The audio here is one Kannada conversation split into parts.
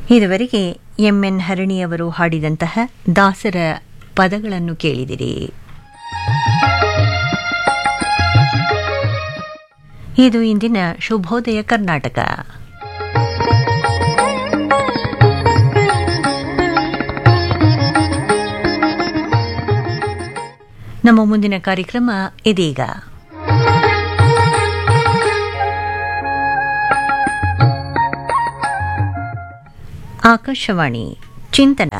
ಇದುವರೆಗೆ ಎಂ ಎನ್ ಹರಣಿಯವರು ಹಾಡಿದಂತಹ ದಾಸರ ಪದಗಳನ್ನು ಕೇಳಿದಿರಿ ಇದು ಇಂದಿನ ಶುಭೋದಯ ಕರ್ನಾಟಕ ನಮ್ಮ ಮುಂದಿನ ಕಾರ್ಯಕ್ರಮ ಇದೀಗ ಆಕಾಶವಾಣಿ ಚಿಂತನ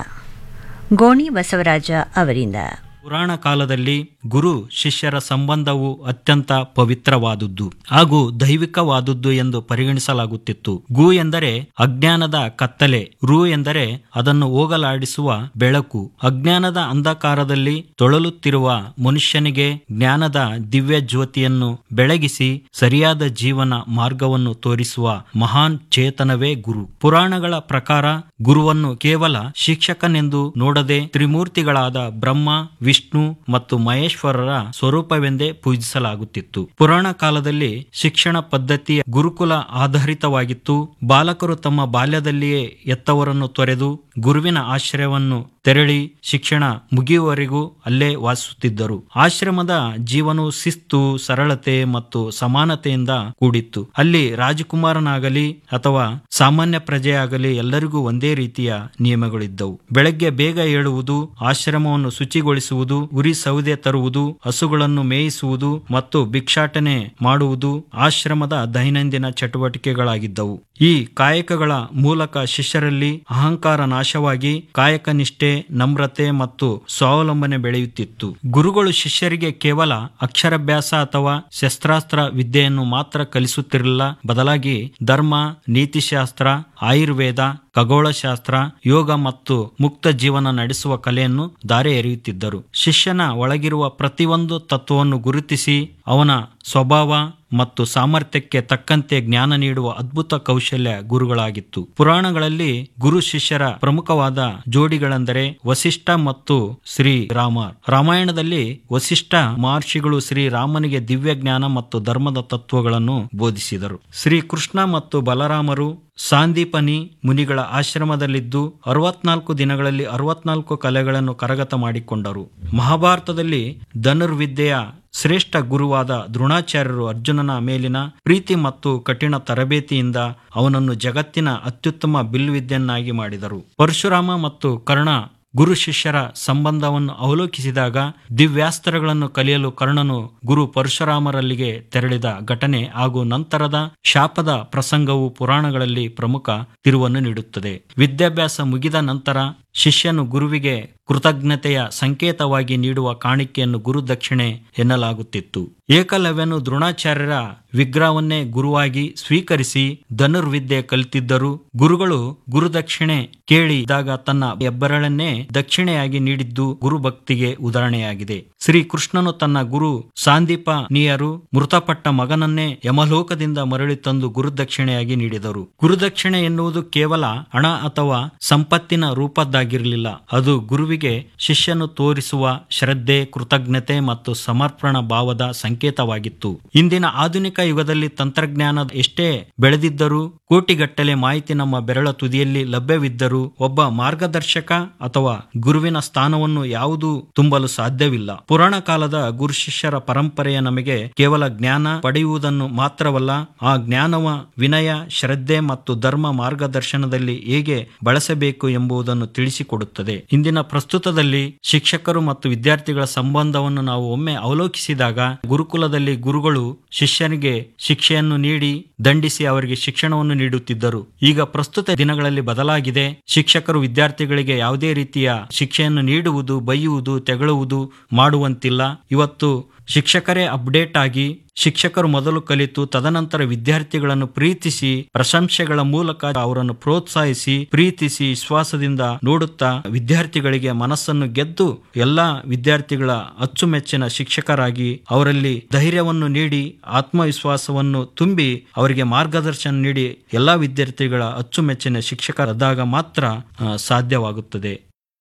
ಗೋಣಿ ಬಸವರಾಜ ಅವರಿಂದ ಪುರಾಣ ಕಾಲದಲ್ಲಿ ಗುರು ಶಿಷ್ಯರ ಸಂಬಂಧವು ಅತ್ಯಂತ ಪವಿತ್ರವಾದುದು ಹಾಗೂ ದೈವಿಕವಾದುದು ಎಂದು ಪರಿಗಣಿಸಲಾಗುತ್ತಿತ್ತು ಗು ಎಂದರೆ ಅಜ್ಞಾನದ ಕತ್ತಲೆ ರು ಎಂದರೆ ಅದನ್ನು ಹೋಗಲಾಡಿಸುವ ಬೆಳಕು ಅಜ್ಞಾನದ ಅಂಧಕಾರದಲ್ಲಿ ತೊಳಲುತ್ತಿರುವ ಮನುಷ್ಯನಿಗೆ ಜ್ಞಾನದ ದಿವ್ಯ ಜ್ಯೋತಿಯನ್ನು ಬೆಳಗಿಸಿ ಸರಿಯಾದ ಜೀವನ ಮಾರ್ಗವನ್ನು ತೋರಿಸುವ ಮಹಾನ್ ಚೇತನವೇ ಗುರು ಪುರಾಣಗಳ ಪ್ರಕಾರ ಗುರುವನ್ನು ಕೇವಲ ಶಿಕ್ಷಕನೆಂದು ನೋಡದೆ ತ್ರಿಮೂರ್ತಿಗಳಾದ ಬ್ರಹ್ಮ ವಿಷ್ಣು ಮತ್ತು ಮಹೇಶ್ವರರ ಸ್ವರೂಪವೆಂದೇ ಪೂಜಿಸಲಾಗುತ್ತಿತ್ತು ಪುರಾಣ ಕಾಲದಲ್ಲಿ ಶಿಕ್ಷಣ ಪದ್ಧತಿ ಗುರುಕುಲ ಆಧಾರಿತವಾಗಿತ್ತು ಬಾಲಕರು ತಮ್ಮ ಬಾಲ್ಯದಲ್ಲಿಯೇ ಎತ್ತವರನ್ನು ತೊರೆದು ಗುರುವಿನ ಆಶ್ರಯವನ್ನು ತೆರಳಿ ಶಿಕ್ಷಣ ಮುಗಿಯುವವರೆಗೂ ಅಲ್ಲೇ ವಾಸಿಸುತ್ತಿದ್ದರು ಆಶ್ರಮದ ಜೀವನವು ಶಿಸ್ತು ಸರಳತೆ ಮತ್ತು ಸಮಾನತೆಯಿಂದ ಕೂಡಿತ್ತು ಅಲ್ಲಿ ರಾಜಕುಮಾರನಾಗಲಿ ಅಥವಾ ಸಾಮಾನ್ಯ ಪ್ರಜೆಯಾಗಲಿ ಎಲ್ಲರಿಗೂ ಒಂದೇ ರೀತಿಯ ನಿಯಮಗಳಿದ್ದವು ಬೆಳಗ್ಗೆ ಬೇಗ ಏಳುವುದು ಆಶ್ರಮವನ್ನು ಶುಚಿಗೊಳಿಸುವುದು ಉರಿ ಸೌದೆ ತರುವುದು ಹಸುಗಳನ್ನು ಮೇಯಿಸುವುದು ಮತ್ತು ಭಿಕ್ಷಾಟನೆ ಮಾಡುವುದು ಆಶ್ರಮದ ದೈನಂದಿನ ಚಟುವಟಿಕೆಗಳಾಗಿದ್ದವು ಈ ಕಾಯಕಗಳ ಮೂಲಕ ಶಿಷ್ಯರಲ್ಲಿ ಅಹಂಕಾರ ನಾಶವಾಗಿ ಕಾಯಕ ನಿಷ್ಠೆ ನಮ್ರತೆ ಮತ್ತು ಸ್ವಾವಲಂಬನೆ ಬೆಳೆಯುತ್ತಿತ್ತು ಗುರುಗಳು ಶಿಷ್ಯರಿಗೆ ಕೇವಲ ಅಕ್ಷರಾಭ್ಯಾಸ ಅಥವಾ ಶಸ್ತ್ರಾಸ್ತ್ರ ವಿದ್ಯೆಯನ್ನು ಮಾತ್ರ ಕಲಿಸುತ್ತಿರಲಿಲ್ಲ ಬದಲಾಗಿ ಧರ್ಮ ನೀತಿಶಾಸ್ತ್ರ ಆಯುರ್ವೇದ ಖಗೋಳಶಾಸ್ತ್ರ ಯೋಗ ಮತ್ತು ಮುಕ್ತ ಜೀವನ ನಡೆಸುವ ಕಲೆಯನ್ನು ದಾರಿ ಎರೆಯುತ್ತಿದ್ದರು ಶಿಷ್ಯನ ಒಳಗಿರುವ ಪ್ರತಿಯೊಂದು ತತ್ವವನ್ನು ಗುರುತಿಸಿ ಅವನ ಸ್ವಭಾವ ಮತ್ತು ಸಾಮರ್ಥ್ಯಕ್ಕೆ ತಕ್ಕಂತೆ ಜ್ಞಾನ ನೀಡುವ ಅದ್ಭುತ ಕೌಶಲ್ಯ ಗುರುಗಳಾಗಿತ್ತು ಪುರಾಣಗಳಲ್ಲಿ ಗುರು ಶಿಷ್ಯರ ಪ್ರಮುಖವಾದ ಜೋಡಿಗಳೆಂದರೆ ವಸಿಷ್ಠ ಮತ್ತು ಶ್ರೀರಾಮ ರಾಮಾಯಣದಲ್ಲಿ ವಸಿಷ್ಠ ಮಹರ್ಷಿಗಳು ಶ್ರೀರಾಮನಿಗೆ ದಿವ್ಯ ಜ್ಞಾನ ಮತ್ತು ಧರ್ಮದ ತತ್ವಗಳನ್ನು ಬೋಧಿಸಿದರು ಶ್ರೀಕೃಷ್ಣ ಮತ್ತು ಬಲರಾಮರು ಸಾಂದೀಪನಿ ಮುನಿಗಳ ಆಶ್ರಮದಲ್ಲಿದ್ದು ಅರವತ್ನಾಲ್ಕು ದಿನಗಳಲ್ಲಿ ಅರವತ್ನಾಲ್ಕು ಕಲೆಗಳನ್ನು ಕರಗತ ಮಾಡಿಕೊಂಡರು ಮಹಾಭಾರತದಲ್ಲಿ ಧನುರ್ವಿದ್ಯೆಯ ಶ್ರೇಷ್ಠ ಗುರುವಾದ ದ್ರೋಣಾಚಾರ್ಯರು ಅರ್ಜುನನ ಮೇಲಿನ ಪ್ರೀತಿ ಮತ್ತು ಕಠಿಣ ತರಬೇತಿಯಿಂದ ಅವನನ್ನು ಜಗತ್ತಿನ ಅತ್ಯುತ್ತಮ ಬಿಲ್ವಿದ್ಯನ್ನಾಗಿ ಮಾಡಿದರು ಪರಶುರಾಮ ಮತ್ತು ಕರ್ಣ ಗುರು ಶಿಷ್ಯರ ಸಂಬಂಧವನ್ನು ಅವಲೋಕಿಸಿದಾಗ ದಿವ್ಯಾಸ್ತ್ರಗಳನ್ನು ಕಲಿಯಲು ಕರ್ಣನು ಗುರು ಪರಶುರಾಮರಲ್ಲಿಗೆ ತೆರಳಿದ ಘಟನೆ ಹಾಗೂ ನಂತರದ ಶಾಪದ ಪ್ರಸಂಗವು ಪುರಾಣಗಳಲ್ಲಿ ಪ್ರಮುಖ ತಿರುವನ್ನು ನೀಡುತ್ತದೆ ವಿದ್ಯಾಭ್ಯಾಸ ಮುಗಿದ ನಂತರ ಶಿಷ್ಯನು ಗುರುವಿಗೆ ಕೃತಜ್ಞತೆಯ ಸಂಕೇತವಾಗಿ ನೀಡುವ ಕಾಣಿಕೆಯನ್ನು ಗುರುದಕ್ಷಿಣೆ ಎನ್ನಲಾಗುತ್ತಿತ್ತು ಏಕಲವ್ಯನು ದ್ರೋಣಾಚಾರ್ಯರ ವಿಗ್ರಹವನ್ನೇ ಗುರುವಾಗಿ ಸ್ವೀಕರಿಸಿ ಧನುರ್ವಿದ್ಯೆ ಕಲಿತಿದ್ದರು ಗುರುಗಳು ಗುರುದಕ್ಷಿಣೆ ಕೇಳಿದಾಗ ತನ್ನ ಹೆಬ್ಬೆರಳನ್ನೇ ದಕ್ಷಿಣೆಯಾಗಿ ನೀಡಿದ್ದು ಗುರುಭಕ್ತಿಗೆ ಉದಾಹರಣೆಯಾಗಿದೆ ಶ್ರೀ ಕೃಷ್ಣನು ತನ್ನ ಗುರು ಸಾಂದೀಪನೀಯರು ಮೃತಪಟ್ಟ ಮಗನನ್ನೇ ಯಮಲೋಕದಿಂದ ಮರಳಿ ತಂದು ಗುರುದಕ್ಷಿಣೆಯಾಗಿ ನೀಡಿದರು ಗುರುದಕ್ಷಿಣೆ ಎನ್ನುವುದು ಕೇವಲ ಹಣ ಅಥವಾ ಸಂಪತ್ತಿನ ರೂಪದ್ದಾಗಿರಲಿಲ್ಲ ಅದು ಗುರುವಿಗೆ ಶಿಷ್ಯನು ತೋರಿಸುವ ಶ್ರದ್ಧೆ ಕೃತಜ್ಞತೆ ಮತ್ತು ಸಮರ್ಪಣ ಭಾವದ ಸಂಕೇತವಾಗಿತ್ತು ಇಂದಿನ ಆಧುನಿಕ ಯುಗದಲ್ಲಿ ತಂತ್ರಜ್ಞಾನ ಎಷ್ಟೇ ಬೆಳೆದಿದ್ದರೂ ಕೋಟಿಗಟ್ಟಲೆ ಮಾಹಿತಿ ನಮ್ಮ ಬೆರಳ ತುದಿಯಲ್ಲಿ ಲಭ್ಯವಿದ್ದರೂ ಒಬ್ಬ ಮಾರ್ಗದರ್ಶಕ ಅಥವಾ ಗುರುವಿನ ಸ್ಥಾನವನ್ನು ಯಾವುದು ತುಂಬಲು ಸಾಧ್ಯವಿಲ್ಲ ಪುರಾಣ ಕಾಲದ ಗುರು ಶಿಷ್ಯರ ಪರಂಪರೆಯ ನಮಗೆ ಕೇವಲ ಜ್ಞಾನ ಪಡೆಯುವುದನ್ನು ಮಾತ್ರವಲ್ಲ ಆ ಜ್ಞಾನವ ವಿನಯ ಶ್ರದ್ಧೆ ಮತ್ತು ಧರ್ಮ ಮಾರ್ಗದರ್ಶನದಲ್ಲಿ ಹೇಗೆ ಬಳಸಬೇಕು ಎಂಬುದನ್ನು ತಿಳಿಸಿಕೊಡುತ್ತದೆ ಇಂದಿನ ಪ್ರಸ್ತುತದಲ್ಲಿ ಶಿಕ್ಷಕರು ಮತ್ತು ವಿದ್ಯಾರ್ಥಿಗಳ ಸಂಬಂಧವನ್ನು ನಾವು ಒಮ್ಮೆ ಅವಲೋಕಿಸಿದಾಗ ಗುರುಕುಲದಲ್ಲಿ ಗುರುಗಳು ಶಿಷ್ಯನಿಗೆ ಶಿಕ್ಷೆಯನ್ನು ನೀಡಿ ದಂಡಿಸಿ ಅವರಿಗೆ ಶಿಕ್ಷಣವನ್ನು ನೀಡುತ್ತಿದ್ದರು ಈಗ ಪ್ರಸ್ತುತ ದಿನಗಳಲ್ಲಿ ಬದಲಾಗಿದೆ ಶಿಕ್ಷಕರು ವಿದ್ಯಾರ್ಥಿಗಳಿಗೆ ಯಾವುದೇ ರೀತಿಯ ಶಿಕ್ಷೆಯನ್ನು ನೀಡುವುದು ಬೈಯುವುದು ತೆಗಳುವುದು ಮಾಡುವಂತಿಲ್ಲ ಇವತ್ತು ಶಿಕ್ಷಕರೇ ಅಪ್ಡೇಟ್ ಆಗಿ ಶಿಕ್ಷಕರು ಮೊದಲು ಕಲಿತು ತದನಂತರ ವಿದ್ಯಾರ್ಥಿಗಳನ್ನು ಪ್ರೀತಿಸಿ ಪ್ರಶಂಸೆಗಳ ಮೂಲಕ ಅವರನ್ನು ಪ್ರೋತ್ಸಾಹಿಸಿ ಪ್ರೀತಿಸಿ ವಿಶ್ವಾಸದಿಂದ ನೋಡುತ್ತಾ ವಿದ್ಯಾರ್ಥಿಗಳಿಗೆ ಮನಸ್ಸನ್ನು ಗೆದ್ದು ಎಲ್ಲಾ ವಿದ್ಯಾರ್ಥಿಗಳ ಅಚ್ಚುಮೆಚ್ಚಿನ ಶಿಕ್ಷಕರಾಗಿ ಅವರಲ್ಲಿ ಧೈರ್ಯವನ್ನು ನೀಡಿ ಆತ್ಮವಿಶ್ವಾಸವನ್ನು ತುಂಬಿ ಅವರಿಗೆ ಮಾರ್ಗದರ್ಶನ ನೀಡಿ ಎಲ್ಲಾ ವಿದ್ಯಾರ್ಥಿಗಳ ಅಚ್ಚುಮೆಚ್ಚಿನ ಶಿಕ್ಷಕರಾದಾಗ ಮಾತ್ರ ಆ, ಸಾಧ್ಯವಾಗುತ್ತದೆ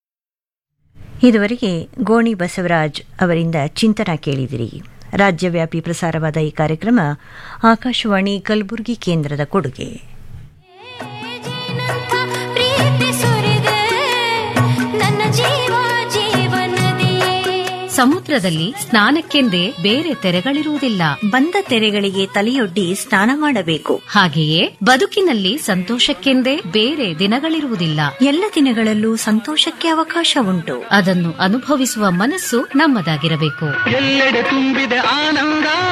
ಇದುವರೆಗೆ ಗೋಣಿ ಬಸವರಾಜ್ ಅವರಿಂದ ಚಿಂತನ ಕೇಳಿದಿರಿ ರಾಜ್ಯವ್ಯಾಪಿ ಪ್ರಸಾರವಾದ ಈ ಕಾರ್ಯಕ್ರಮ ಆಕಾಶವಾಣಿ ಕಲಬುರಗಿ ಕೇಂದ್ರದ ಕೊಡುಗೆ ಜೇನಂತ ಪ್ರಿಯ ಸಮುದ್ರದಲ್ಲಿ ಸ್ನಾನಕ್ಕೆಂದೇ ಬೇರೆ ತೆರೆಗಳಿರುವುದಿಲ್ಲ ಬಂದ ತೆರೆಗಳಿಗೆ ತಲೆಯೊಡ್ಡಿ ಸ್ನಾನ ಮಾಡಬೇಕು ಹಾಗೆಯೇ ಬದುಕಿನಲ್ಲಿ ಸಂತೋಷಕ್ಕೆಂದೇ ಬೇರೆ ದಿನಗಳಿರುವುದಿಲ್ಲ ಎಲ್ಲ ದಿನಗಳಲ್ಲೂ ಸಂತೋಷಕ್ಕೆ ಅವಕಾಶ ಉಂಟು ಅದನ್ನು ಅನುಭವಿಸುವ ಮನಸ್ಸು ನಮ್ಮದಾಗಿರಬೇಕು ಎಲ್ಲೆಡೆ ತುಂಬಿದೆ ಆನಂದ